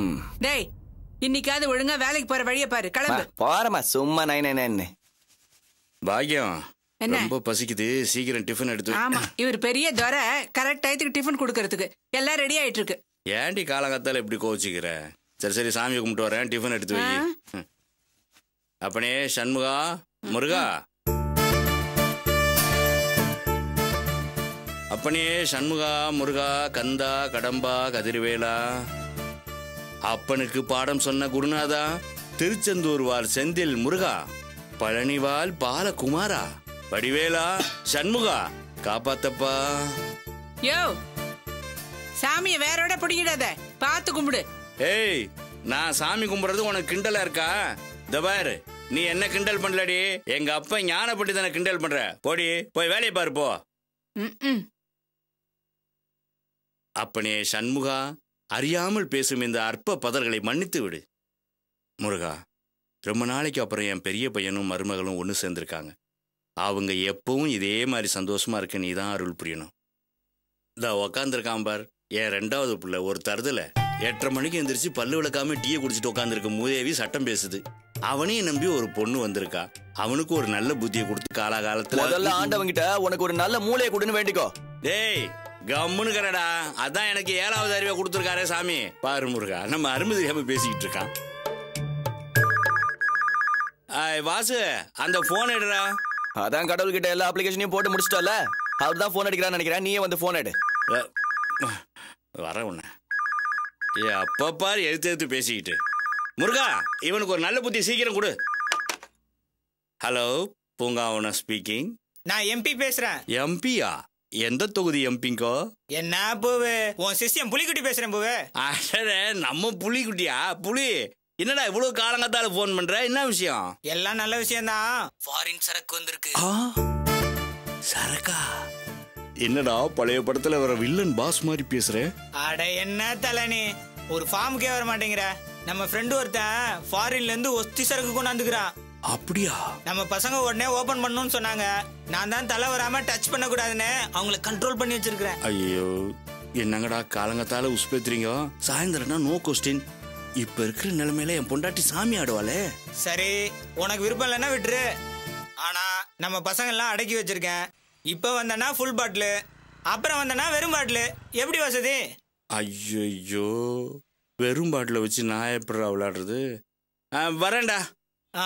ம் டேய் இன்னைக்காவது ஒழுங்கா வேலைக்கு போற வழிய பாரு கிளம்பு போறமா சும்மா நை நை நைன்னு பாக்கியம் என்ன? ரொம்ப பசிக்குது சீக்கிரம் டிஃபன் எடுத்து வை. ஆமா இவர் பெரிய துரை கரெக்ட் டயத்துக்கு டிஃபன் கொடுக்கறதுக்கு எல்லாம் ரெடி ஆயிட்டு இருக்கு ஏன்டி காலங்காத்தால இப்படி கோச்சிக்கிற சரி சரி சாமி கும்பிட்டு வரேன் டிஃபன் எடுத்து வை ம். அப்பனே சண்முகா முருகா அப்பனே சண்முகா முருகா கந்தா கடம்பா கதிர்வேலா அப்பனுக்கு பாடம் சொன்ன குருநாதா திருச்செந்தூர் வாழ் செந்தில் முருகா பழனிவால் பாலகுமாரா வடிவேலா சண்முகா காப்பாத்தப்பா யோ சாமிய வேறோட பிடிக்கிடாத பார்த்து கும்பிடு ஏய் நான் சாமி கும்பிடுறது உனக்கு கிண்டலா இருக்கா இந்த பாரு நீ என்ன கிண்டல் பண்ணலடி எங்க அப்பா ஞானப்பட்டு தானே கிண்டல் பண்ற போடி போய் வேலையை பாரு போ ம், ம். அப்பனே சண்முகா அறியாமல் பேசும் இந்த அற்ப பதர்களை மன்னித்து விடு முருகா ரொம்ப நாளைக்கு அப்புறம் என் பெரிய பையனும் மருமகளும் ஒன்று சேர்ந்திருக்காங்க அவங்க எப்பவும் இதே மாதிரி சந்தோஷமா இருக்க நீ தான் அருள் புரியணும் இந்த உக்காந்துருக்கான் பார் என் ரெண்டாவது பிள்ளை ஒரு தருதல எட்டரை மணிக்கு எந்திரிச்சு பல்லு விளக்காம டீயை குடிச்சிட்டு உட்காந்துருக்க மூதேவி சட்டம் பேசுது அவனையும் நம்பி ஒரு பொண்ணு வந்திருக்கா அவனுக்கு ஒரு நல்ல புத்தியை கொடுத்து முதல்ல காலாகாலத்துல ஆண்டவங்கிட்ட உனக்கு ஒரு நல்ல மூளையை கொடுன்னு வேண்டிக்கோ டேய் கம்முன்னு கடடா அதான் எனக்கு ஏழாவது அறிவை கொடுத்துருக்காரே சாமி பாரு முருகா நம்ம அருமை தெரியாம பேசிக்கிட்டு இருக்கான் ஆய், வாசு அந்த போன் எடுடா அதான் கடவுள்கிட்ட எல்லா அப்ளிகேஷனையும் போட்டு முடிச்சிட்டல அவர் தான் போன் அடிக்கிறான்னு நினைக்கிறேன் நீயே வந்து போன் எடு அஹ், வர உன்ன ஏ அப்ப பாரு எடுத்து எடுத்து பேசிக்கிட்டு முருகா இவனுக்கு ஒரு நல்ல புத்தி சீக்கிரம் கொடு ஹலோ பூங்காவன ஸ்பீக்கிங் நான் எம்பி பேசுறேன் எம்பியா எந்த தொகுதி எம்பிங்கோ என்ன பூவு உன் சிஷ்யம் புலிக்குட்டி பேசுறேன் பூவு அடடே நம்ம புலி குட்டியா புலி என்னடா இவ்வளவு காலங்கத்தால போன் பண்ற என்ன விஷயம் எல்லாம் நல்ல விஷயம்தான் ஃபாரின் சரக்கு வந்திருக்கு ஆ, சரக்கா என்னடா பழைய படத்துல வர வில்லன் பாஸ் மாதிரி பேசுற அட என்ன தல நீ ஒரு ஃபார்முக்கே வர மாட்டேங்கிற நம்ம ஃப்ரெண்டு ஒருத்தன் ஃபாரின்ல இருந்து ஒஸ்தி சரக்கு கொண்டாந்துக்கிறான் அப்படியா நம்ம பசங்க உடனே ஓபன் பண்ணணும்னு சொன்னாங்க நான் தான் தலை வராம டச் பண்ண கூடாதுன்னு அவங்கள கண்ட்ரோல் பண்ணி வச்சிருக்கிறேன் ஐயோ என்னங்கடா காலங்கத்தால உஸ்பேத்துறீங்க சாயந்தரம்னா நோ கொஸ்டின் இப்ப இருக்கிற நிலைமையில என் பொண்டாட்டி சாமி ஆடுவாளே சரி உனக்கு விருப்பம் இல்லைன்னா விட்டுரு ஆனா நம்ம பசங்க எல்லாம் அடக்கி வச்சிருக்கேன் இப்போ வந்தனா ஃபுல் பாட்டிலு அப்புறம் வந்தனா வெறும் பாட்டிலு எப்படி வசதி ஐயோ வெறும் பாட்டில வச்சு நான் எப்படிடா விளையாடுறது ஆ, வரேன்டா ஆ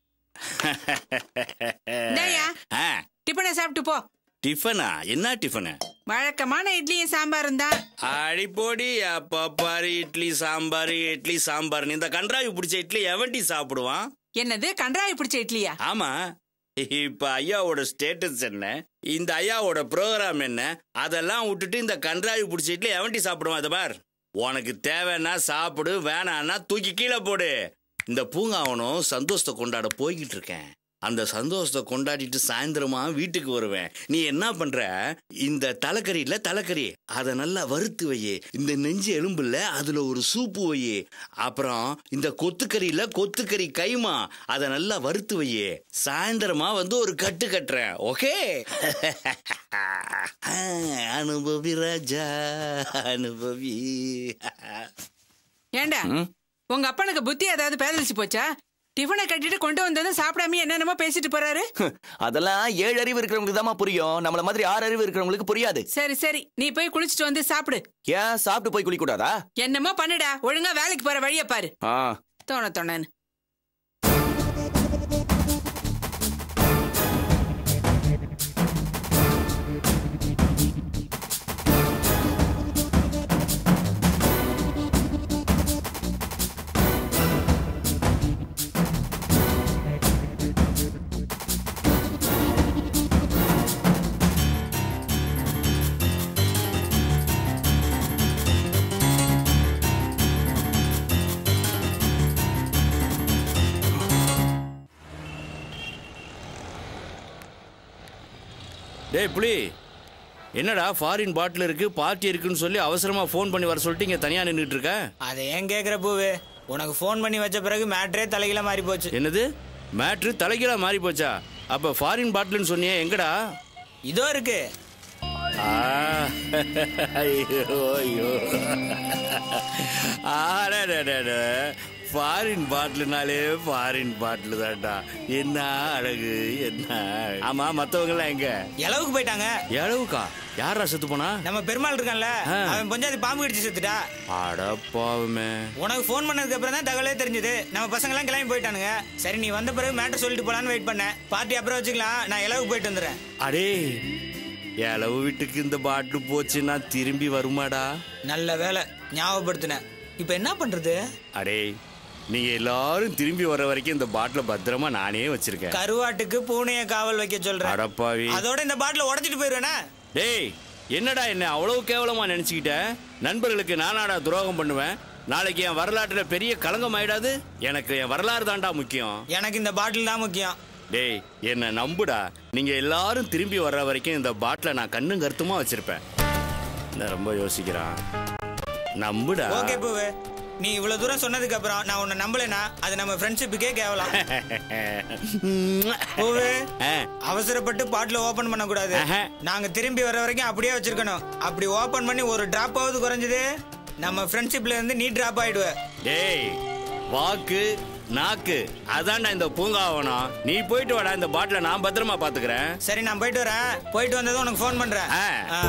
இந்தாயா ஆ, டிஃபனை சாப்பிட்டு போ டிஃபனா என்ன டிஃபனு வழக்கமான இட்லியும் சாம்பாரும் தான் அடிப்போடி அப்ப பாரு இட்லி சாம்பார் இட்லி சாம்பார் இந்த கன்றாவி பிடிச்ச இட்லி எவன்டி சாப்பிடுவான் என்னது கன்றாவி பிடிச்ச இட்லியா ஆமா இப்ப ஐயாவோட ஸ்டேட்டஸ் என்ன இந்த ஐயாவோட ப்ரோக்ராம் என்ன அதெல்லாம் விட்டுட்டு இந்த கன்றாவி பிடிச்ச இட்லி எவன்டி சாப்பிடுவான் அதை பார் உனக்கு தேவைன்னா சாப்பிடு வேணான்னா தூக்கி கீழே போடு இந்த பூங்காவனும் சந்தோஷத்தை கொண்டாட போய்கிட்டு இருக்கேன் அந்த சந்தோஷத்தை கொண்டாடிட்டு சாயந்தரமா வீட்டுக்கு வருவேன் நீ என்ன பண்ற இந்த தலைக்கறி இல்ல தலைக்கறி அதை நல்லா வறுத்து வையே இந்த நெஞ்சு எலும்பு இல்ல அதுல ஒரு சூப்பு வையே அப்புறம் இந்த கொத்துக்கறி இல்ல கொத்துக்கறி கைமா அதை நல்லா வறுத்து வையே சாயந்தரமா வந்து ஒரு கட்டு கட்டுறேன் ஓகே அனுபவி ராஜா அனுபவி ஏண்டா உங்க அப்பனுக்கு புத்தி ஏதாவது பேதலிச்சு போச்சா டிஃபனை கட்டிட்டு கொண்டு வந்ததும் சாப்பிடாம என்னென்னமோ பேசிட்டு போறாரு அதெல்லாம் ஏழு அறிவு இருக்கிறவங்களுக்கு தாம்மா புரியும் நம்மள மாதிரி ஆறு அறிவு இருக்கிறவங்களுக்கு புரியாது சரி சரி நீ போய் குளிச்சுட்டு வந்து சாப்பிடு ஏன் சாப்பிட்டு போய் குளிக்க கூடாதா என்னமோ பண்ணுடா ஒழுங்கா வேலைக்கு போற வழிய பாரு ஆ தோண தோணன்னு டேய் புலி என்னடா ஃபாரின் பாட்டில் இருக்கு பார்ட்டி இருக்குன்னு சொல்லி அவசரமா ஃபோன் பண்ணி வர சொல்லிட்டு இங்க தனியா நின்றுட்டு இருக்க அதை ஏன் கேட்குற பூவு உனக்கு ஃபோன் பண்ணி வச்ச பிறகு மேட்ரே தலைகீழ மாறி போச்சு என்னது மேட்ரு தலைகீழா மாறி போச்சா அப்ப ஃபாரின் பாட்டில்னு சொன்னியே எங்கடா இதோ இருக்கு ஆ, ஐயோ ஐயோ ஆடடடட ஃபாரின் பாட்டில்னாலே ஃபாரின் பாட்டில் தான்டா என்ன அழகு என்ன அழகு. ஆமா மத்தவங்க எல்லாம் எங்க இளவுக்கு போயிட்டாங்க எழவுக்கா யாரா செத்து போனா நம்ம பெருமாள் இருக்கான்ல ஆ. அவன் பஞ்சாயத்து பாம்பு கடிச்சு செத்துட்டா அடப்பாவுமே உனக்கு ஃபோன் பண்ணதுக்கு அப்புறம் தான் தகவலே தெரிஞ்சது நம்ம பசங்க எல்லாம் கிளம்பி போயிட்டானுங்க சரி நீ வந்த பிறகு மேட்டர் சொல்லிட்டு போலான்னு வெயிட் பண்ணேன் பார்ட்டி அப்புறம் வச்சுக்கலாம் நான் இளவுக்கு போயிட்டு வந்துடுறேன் அடே எழவு வீட்டுக்கு இந்த பாட்டில் போச்சுன்னா திரும்பி வருமாடா நல்ல வேலை ஞாபகப்படுத்தினேன் இப்போ என்ன பண்றது அடே நீங்க எல்லாரும் திரும்பி வர வரைக்கும் இந்த பாட்டில பத்திரமா நானே வச்சிருக்கேன் கருவாட்டுக்கு பூனைய காவல் வைக்க சொல்றேன் அடப்பாவி அதோட இந்த பாட்டில உடைச்சிட்டு போயிருவேனா டேய் என்னடா என்ன அவ்வளவு கேவலமா நினைச்சுக்கிட்ட நண்பர்களுக்கு நானாடா துரோகம் பண்ணுவேன் நாளைக்கு என் வரலாற்றுல பெரிய களங்கம் ஆயிடாது எனக்கு என் வரலாறு தான்டா முக்கியம் எனக்கு இந்த பாட்டில் தான் முக்கியம் டேய் என்ன நம்புடா நீங்க எல்லாரும் திரும்பி வர்ற வரைக்கும் இந்த பாட்டில நான் கண்ணும் கருத்துமா வச்சிருப்பேன் நான் ரொம்ப யோசிக்கிறான் நம்புடா ஓகே பூவு நீ இவ்வளவு தூரம் சொன்னதுக்கு அப்புறம் நான் உன்னை நம்பலைனா அது நம்ம ஃப்ரெண்ட்ஷிப்புக்கே கேவலாம் பூவு ஆ, அவசரப்பட்டு பாட்டில ஓபன் பண்ண கூடாது ஆஹா. நாங்க திரும்பி வர வரைக்கும் அப்படியே வச்சிருக்கணும் அப்படி ஓபன் பண்ணி ஒரு டிராப் ஆகுது குறைஞ்சது நம்ம ஃப்ரெண்ட்ஷிப்ல இருந்து நீ டிராப் ஆயிடுவ டேய் வாக்கு நாக்கு அதான்டா இந்த பூங்காவனம் நீ போயிட்டு வாடா இந்த பாட்டில நான் பத்திரமா பாத்துக்கிறேன் சரி நான் போயிட்டு வரேன் போயிட்டு வந்ததும் உனக்கு ஃபோன் பண்றேன் ஆ. ஆ.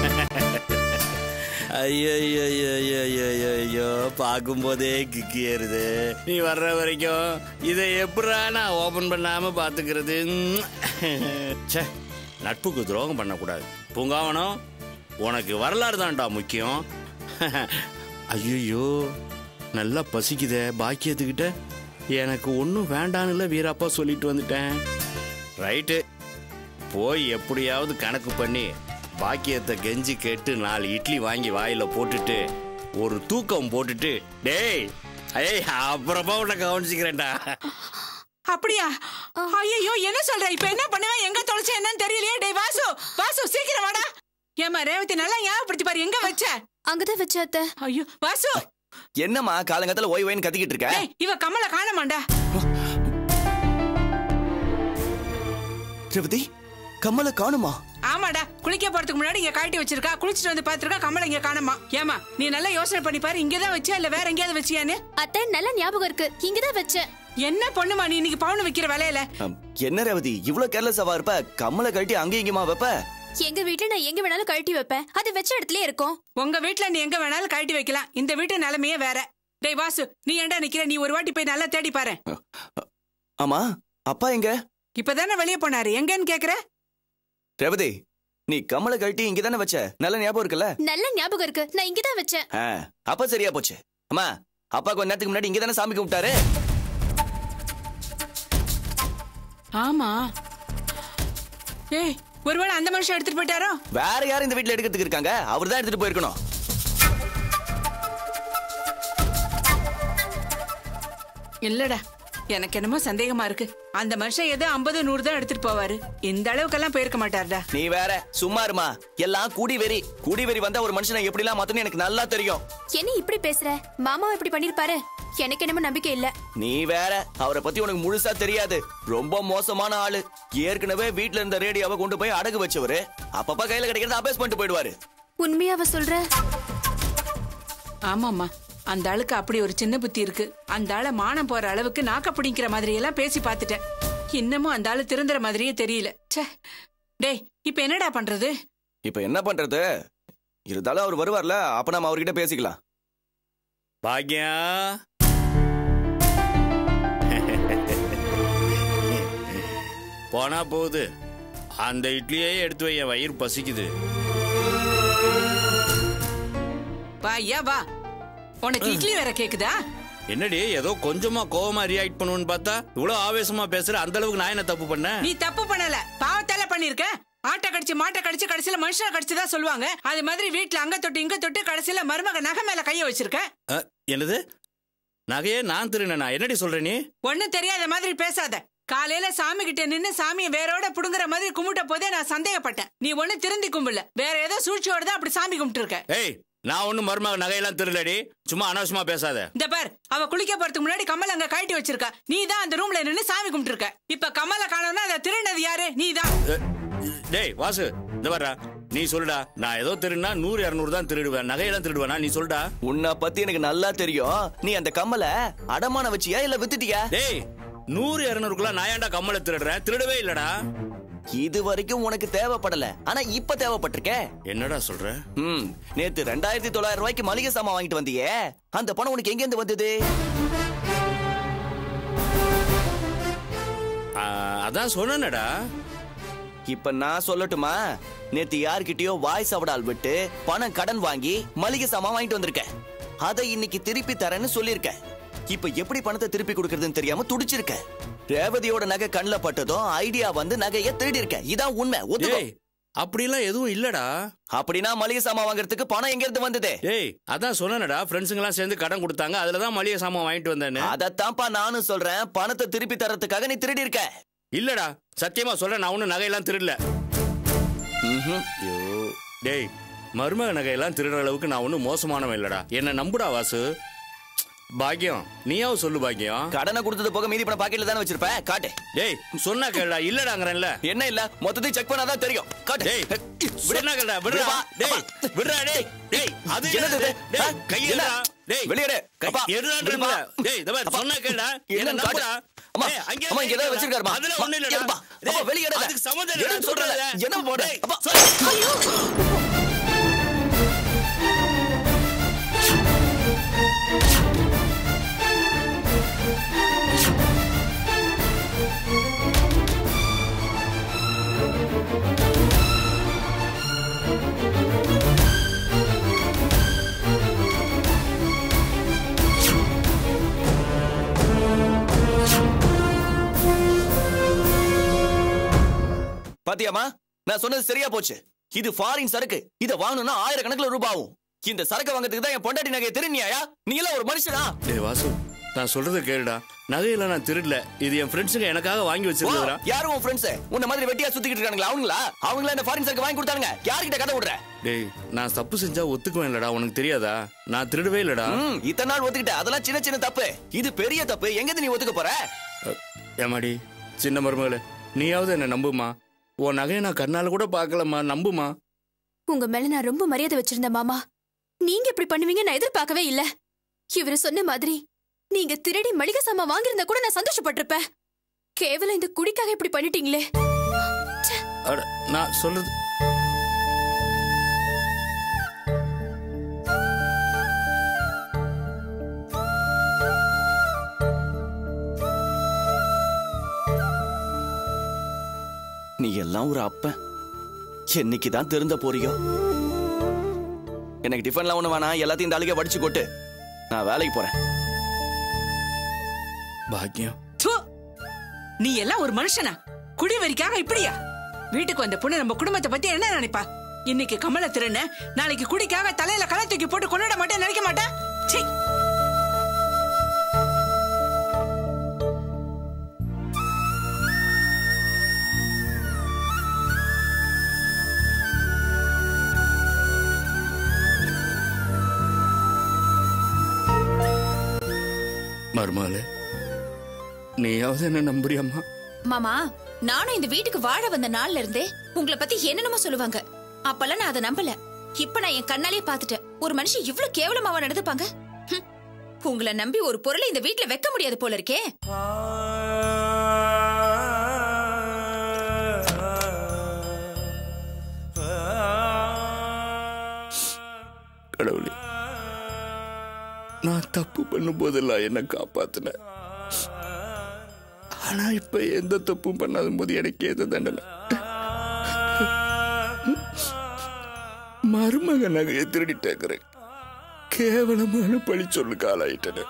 ஐயோ பார்க்கும்போதே கிக்கி ஏறுது நீ வர்ற வரைக்கும் இதை எப்படா நான் ஓபன் பண்ணாம பாத்துக்கிறது ச்சே நட்புக்கு துரோகம் பண்ணக்கூடாது பூங்காவனம் உனக்கு வரலாறு தான்டா முக்கியம் ஐயோ நல்லா பசிக்குதே பாக்கியத்துக்கிட்ட எனக்கு ஒன்றும் வேண்டான்னுல வீராப்பா சொல்லிட்டு வந்துட்டேன் ரைட்டு போய் எப்படியாவது கணக்கு பண்ணி பாக்கியத்தை கெஞ்சி கேட்டு நாலு இட்லி வாங்கி வாயில போட்டுட்டு ஒரு தூக்கம் போட்டுட்டு டேய் ஏய் அப்புறமா உன்னை கவனிச்சுக்கிறேன்டா அப்படியா ஐயோ என்ன சொல்ற இப்ப என்ன பண்ணுவேன் எங்க தொலைச்ச என்னன்னு தெரியலையே டேய் வாசு வாசு சீக்கிரம் வாடா ஏமா ரேவதி நல்லா ஞாபகப்படுத்தி பாரு எங்க வச்ச அங்கதான் வச்ச அத்தை ஐயோ வாசு என்னம்மா காலங்கத்துல ஓய் ஓய்னு கத்திக்கிட்டு இருக்க டேய் இவ கமல காணமாண்டா ரேவதி கம்மல காணுமா ஆமாடா குளிக்க போறதுக்கு முன்னாடி இங்க காட்டி வச்சிருக்கா குளிச்சிட்டு வந்து பாத்துருக்கா கமல இங்க காணமா ஏமா நீ நல்லா யோசனை பண்ணி பாரு இங்கதான் வச்சியா இல்ல வேற எங்கேயாவது வச்சியான்னு அத்தை நல்ல ஞாபகம் இருக்கு இங்கதான் வச்சேன் என்ன பொண்ணுமா நீ இன்னைக்கு பவுன் வைக்கிற வேலையில அம், என்ன ரேவதி இவ்வளவு கேர்லெஸ்ஸாவா இருப்ப கம்மலை கழட்டி அங்கேயும் இங்கேயுமா வைப்ப எங்க வீட்டுல நான் எங்க வேணாலும் கழட்டி வைப்பேன் அது வச்ச இடத்துலயே இருக்கும் உங்க வீட்ல நீ எங்க வேணாலும் கழட்டி வைக்கலாம் இந்த வீட்டு நிலைமையே வேற டேய் வாசு நீ ஏன்டா நிக்கிற நீ ஒரு வாட்டி போய் நல்லா தேடி பாரு ஆமா அப்பா எங்க இப்பதானே வெளியே போனாரு எங்கன்னு கேக்குற ரேவதி நீ கம்மலை கழட்டி இங்க தானே வச்ச நல்ல ஞாபகம் இருக்குல்ல நல்ல ஞாபகம் இருக்கு நான் இங்கதான் வச்சேன் ஆ, அப்ப சரியா போச்சு அம்மா அப்பா கொஞ்ச நேரத்துக்கு முன்னாடி இங்க தானே சாமி கும்பிட்டாரு ஆமா ஏய் ஒருவேளை அந்த மனுஷன் எடுத்துட்டு போயிட்டாரோ வேற யாரும் இந்த வீட்ல எடுக்கிறதுக்கு இருக்காங்க அவர் தான் எடுத்துட்டு போயிருக்கணும் இல்லடா எனக்கு என்னமோ சந்தேகமா இருக்கு அந்த மனுஷன் ஏதோ ஐம்பது நூறு தான் எடுத்துட்டு போவாரு இந்த அளவுக்கெல்லாம் போயிருக்க மாட்டாருடா நீ வேற சும்மா இருமா எல்லாம் கூடி வெறி கூடி வெறி வந்தா ஒரு மனுஷனை எப்படிலாம் மாத்தணும் எனக்கு நல்லா தெரியும் என்ன இப்படி பேசுற மாமாவும் இப்படி பண்ணிருப்பாரு எனக்கு என்னமோ நம்பிக்கை இல்ல நீ வேற அவரை பத்தி உனக்கு முழுசா தெரியாது ரொம்ப மோசமான ஆளு ஏற்கனவே வீட்ல இருந்த ரேடியோவை கொண்டு போய் அடகு வச்சவரு அப்பப்ப கையில கிடைக்கிறத அபேஸ் பண்ணிட்டு போயிடுவாரு உண்மையாவ சொல்ற ஆமாம்மா அந்த ஆளுக்கு அப்படி ஒரு சின்ன புத்தி இருக்கு அந்த ஆளை மானம் போற அளவுக்கு நாக்க பிடிக்கிற மாதிரி எல்லாம் பேசி பார்த்துட்டேன் இன்னமும் அந்த ஆளு திருந்துற மாதிரியே தெரியல ச்சே டேய் இப்ப என்னடா பண்றது இப்ப என்ன பண்றது இருந்தாலும் அவர் வருவார்ல அப்ப நம்ம அவர்கிட்ட பேசிக்கலாம் பாக்யா போனா போகுது அந்த இட்லியே எடுத்து வை என் வயிறு பசிக்குது வா ஐயா வா உனக்கு இட்லி வேற கேக்குதா என்னடி ஏதோ கொஞ்சமா கோவமா ரியாக்ட் பண்ணுவேன்னு பார்த்தா இவ்வளவு ஆவேசமா பேசுற அந்த அளவுக்கு நான் என்ன தப்பு பண்ணேன் நீ தப்பு பண்ணல பாவத்தால பண்ணிருக்க ஆட்டை கடிச்சு மாட்டை கடிச்சு கடைசியில மனுஷனை கடிச்சுதான் சொல்லுவாங்க அது மாதிரி வீட்டுல அங்க தொட்டு இங்க தொட்டு கடைசியில மருமக நகை மேல கைய வச்சிருக்க அ, என்னது நகையே நான் திருநனா என்னடி சொல்ற நீ ஒண்ணும் தெரியாத மாதிரி பேசாத காலையில சாமி கிட்ட நின்னு சாமியை வேரோட புடுங்குற மாதிரி கும்பிட்ட போதே நான் சந்தேகப்பட்டேன் நீ ஒண்ணு திருந்தி கும்பிடல வேற ஏதோ சூழ்ச்சியோட தான் அப்படி சாமி கும்பிட்டு இருக்க ஏய் நான் ஒண்ணும் மருமக நகையெல்லாம் திருடடி சும்மா அனாவசியமா பேசாத இந்த பார் அவ குளிக்க போறதுக்கு முன்னாடி கமல் அங்க கழட்டி வச்சிருக்கா நீ தான் அந்த ரூம்ல நின்னு சாமி கும்பிட்டு இருக்க இப்ப கமல காணோம்னா அதை திருடினது யாரு நீ தான் அ, டேய் வாசு இந்த வர்றா நீ சொல்லுடா நான் ஏதோ திருடுனா நூறு இரநூறு தான் திருடுவேன் நகையெல்லாம் திருடுவேனா நீ சொல்லுடா உன்னை பத்தி எனக்கு நல்லா தெரியும் நீ அந்த கம்மலை அடமான வச்சியா இல்ல வித்துட்டியா டேய் நூறு இரநூறுக்குள்ள நான் ஏன்டா கம்மலை திருடுறேன் திருடவே இல்லடா இது வரைக்கும் உனக்கு தேவைப்படல ஆனா இப்ப தேவைப்பட்டிருக்க என்னடா சொல்ற ம் நேத்து ரெண்டாயிரத்தி தொள்ளாயிரம் ரூபாய்க்கு மளிகை சாமான் வாங்கிட்டு வந்தியே அந்த பணம் உனக்கு எங்க இருந்து வந்தது ஆ, அதான் சொன்னேனடா இப்ப நான் சொல்லட்டுமா நேத்து யார்கிட்டயோ வாய் சவடால் விட்டு பணம் கடன் வாங்கி மளிகை சாமான் வாங்கிட்டு வந்திருக்கேன் அதை இன்னைக்கு திருப்பி தரேன்னு சொல்லியிருக்கேன் இப்ப எப்படி பணத்தை திருப்பி கொடுக்கறதுன்னு தெரியாம துடிச்சிருக்க ரேவதியோட நகை கண்ணுல பட்டதும் ஐடியா வந்து நகைய திருடி இருக்க இதான் உண்மை ஒத்துக்கோ டேய் அப்படிலாம் எதுவும் இல்லடா அப்படின்னா மளிகை சாமான் வாங்குறதுக்கு பணம் எங்க இருந்து வந்தது டேய் அதான் சொன்னேனடா ஃப்ரெண்ட்ஸுங்கெல்லாம் சேர்ந்து கடன் கொடுத்தாங்க அதுல தான் மளிகை சாமான் வாங்கிட்டு வந்தேன்னு அதத்தான்ப்பா நானும் சொல்றேன் பணத்தை திருப்பி தரதுக்காக நீ திருடி இருக்க இல்லடா சத்தியமா சொல்றேன் நான் ஒன்னும் நகையெல்லாம் திருடல ம்ஹும். ஐயோ டேய் மருமக நகையெல்லாம் திருடுற அளவுக்கு நான் ஒன்றும் மோசமானவன் இல்லடா என்ன நம்புடா வாசு பாக்கியம் நீயாவும் சொல்லு பாக்கியம் கடனை கொடுத்தது போக மீதி பணம் பாக்கெட்ல தானே வச்சிருப்ப காட்டு டேய் சொன்னா கேளுடா இல்லடாங்கறேன்ல என்ன இல்ல மொத்தத்தையும் செக் பண்ணாதான் தெரியும் காட்டு டேய் விடு. சொன்னா கேளுடா விடுடா விடுப்பா. டேய் அப்பா. விடுடா டேய் டேய் அது என்னது இது? டேய் ஆ? கையெடுடா என்ன? டேய் வெளியேறு. கை- அப்பா, எடுடான்றேன்ல. விடுப்பா. டேய் இந்த பாரு அப்பா. சொன்னா கேளுடா என்ன என்னன்னு காட்டு. நம்புடா அம்மா, டேய், அங்கே அம்மா, இங்க ஏதாவது வைக்கிறா. வச்சிருக்காருமா? அதுல அம்மா, ஒண்ணும் இல்லடா. எடுப்பா. அப்பா, டேய், வெளியே எடுடா. அதுக்கு சம்மந்தம் எடுன்னு இல்லடா சொல்றேன். சொல்றேன். என்ன போடு? டேய், அப்பா. சொல்லு. பாத்தியாமா நான் சொன்னது சரியா போச்சு இது ஃபாரின் சரக்கு இத வாங்கணும்னா ஆயிரக்கணக்கில் ரூபாய் ஆகும் இந்த சரக்கு வாங்குறதுக்கு தான் என் பொண்டாட்டி நகையை திருநியாயா நீ எல்லாம் ஒரு மனுஷனா டேய் வாசு நான் சொல்றத கேளுடா நகையெல்லாம் நான் திருடல இது என் ஃப்ரெண்ட்ஸுங்க எனக்காக வாங்கி ஓ, வச்சிருந்ததுடா யாரும் உன் ஃப்ரெண்ட்ஸ் உன்ன மாதிரி வெட்டியா சுத்திக்கிட்டு இருக்காங்களா அவங்களா அவங்களா இந்த ஃபாரின் சரக்கு வாங்கி கொடுத்தாங்க யார்கிட்ட கதை விடுற டேய் நான் தப்பு செஞ்சா ஒத்துக்குவேன் இல்லடா உனக்கு தெரியாதா நான் திருடவே இல்லடா ம் இத்தனை நாள் ஒத்துக்கிட்ட அதெல்லாம் சின்ன சின்ன தப்பு இது பெரிய தப்பு எங்க இருந்து நீ ஒத்துக்க போற அஹ், ஏமாடி சின்ன மருமகளே நீயாவது என்ன நம்புமா உன் நகையை நான் கண்ணால கூட பார்க்கலம்மா நம்புமா உங்க மேல நான் ரொம்ப மரியாதை வச்சிருந்தேன் மாமா நீங்க இப்படி பண்ணுவீங்க நான் எதிர்பார்க்கவே இல்ல இவரு சொன்ன மாதிரி நீங்க திருடி மளிகை சாமான் வாங்கியிருந்தா கூட நான் சந்தோஷப்பட்டிருப்பேன் கேவலம் இந்த குடிக்காக இப்படி பண்ணிட்டீங்களே அட, நான் சொல்றது நீ எல்லாம் ஒரு அப்பன் என்னைக்கு தான் திருந்த போறியோ எனக்கு டிஃபன்லாம் ஒண்ணு வேணாம் எல்லாத்தையும் இந்த அழுகை வடிச்சு கொட்டு நான் வேலைக்கு போறேன் பாக்கியம் து நீ எல்லாம் ஒரு மனுஷனா குடிவரிக்காக இப்படியா வீட்டுக்கு வந்த பொண்ணு நம்ம குடும்பத்தை பத்தி என்ன நினைப்பா இன்னைக்கு கமல திருண்ண நாளைக்கு குடிக்காக தலையில களை தூக்கி போட்டு கொண்டாட மாட்டேன் நினைக்க மாட்டேன் சீ மருமகளே நீயாவது என்ன நம்புறியம்மா மாமா நானும் இந்த வீட்டுக்கு வாழ வந்த நாள்ல இருந்தே உங்களை பத்தி என்னென்னமோ சொல்லுவாங்க அப்பெல்லாம் நான் அதை நம்பல இப்ப நான் என் கண்ணாலே பாத்துட்டேன் ஒரு மனுஷன் இவ்ளோ கேவலமாவா நடந்துப்பாங்க ஹம். உங்களை நம்பி ஒரு பொருளை இந்த வீட்ல வைக்க முடியாது போல இருக்கே கடவுளே நான் தப்பு பண்ணும் போதெல்லாம் என்ன காப்பாத்தின ஆனா இப்ப எந்த தப்பும் பண்ணாத போது எனக்கு எது தண்டனை மருமக நகையை திருடிட்டேங்கிறேன் கேவலமான பழி சொல்லுக்கு ஆளாயிட்டேன்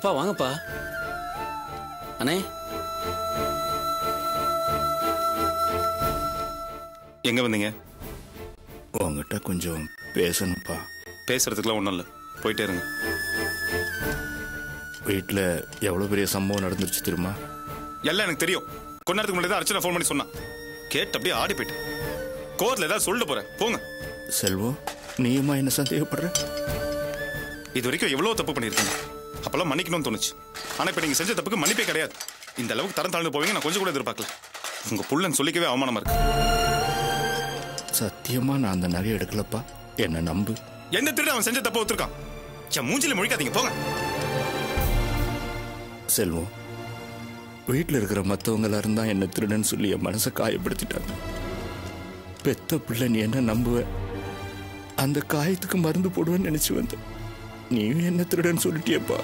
அப்பா வாங்கப்பா அண்ணே எங்க வந்தீங்க உங்ககிட்ட கொஞ்சம் பேசணும்ப்பா பேசுறதுக்குலாம் ஒன்றும் இல்லை போயிட்டே இருங்க வீட்டில் எவ்வளோ பெரிய சம்பவம் நடந்துருச்சு தெரியுமா எல்லாம் எனக்கு தெரியும் கொஞ்ச நேரத்துக்கு முன்னாடி தான் அர்ச்சனை ஃபோன் பண்ணி சொன்னான் கேட்டு அப்படியே ஆடி போயிட்டேன் கோர்ட்ல ஏதாவது சொல்லிட்டு போறேன் போங்க செல்வம் நீயுமா என்ன சந்தேகப்படுற இது வரைக்கும் எவ்வளவு தப்பு பண்ணியிருக்கீங்க அப்பெல்லாம் மன்னிக்கணும்னு தோணுச்சு ஆனா இப்ப நீங்க செஞ்ச தப்புக்கு மன்னிப்பே கிடையாது இந்த அளவுக்கு தரம் தாழ்ந்து போவீங்க நான் கொஞ்சம் கூட எதிர்பார்க்கல உங்க புள்ளன் சொல்லிக்கவே அவமானமா இருக்கு சத்தியமா நான் அந்த நகையை எடுக்கலப்பா என்ன நம்பு எந்த திருட அவன் செஞ்ச தப்ப ஒத்துருக்கான் என் மூஞ்சில முழிக்காதீங்க போங்க செல்வம் வீட்டில் இருக்கிற மற்றவங்க எல்லாரும் தான் என்ன திருடன்னு சொல்லி என் மனசை காயப்படுத்திட்டாங்க பெத்த பிள்ளை நீ என்ன நம்புவ அந்த காயத்துக்கு மருந்து போடுவேன்னு நினைச்சு வந்தேன் நீயும் என்ன திருடன்னு சொல்லிட்டியப்பா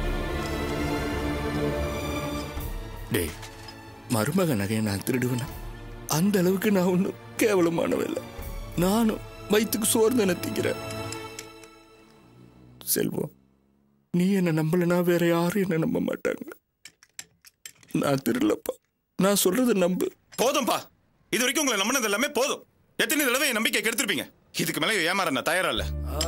டேய் மருமக நகையை நான் திருடுவேனா அந்த அளவுக்கு நான் ஒன்றும் கேவலமானவன் இல்லை நானும் வயிற்றுக்கு சோறு தானே திங்கிறேன் செல்வம் நீ என்ன நம்பலனா வேற யாரும் என்ன நம்ப மாட்டாங்க நான் திருடலப்பா நான் சொல்றத நம்பு போதும்பா இது வரைக்கும் உங்களை நம்பினது எல்லாமே போதும் எத்தனை தடவை என் நம்பிக்கை கெடுத்திருப்பீங்க இதுக்கு மேல ஏமாற நான் தயாரா இல்ல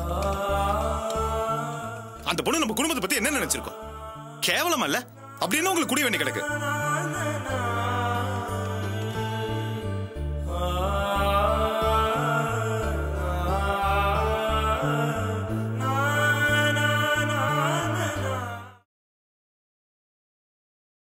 அந்த பொண்ணு நம்ம குடும்பத்தை பத்தி என்ன நினைச்சிருக்கோம் கேவலமா இல்ல அப்படின்னு உங்களுக்கு குடி வேண்டி கிடக்கு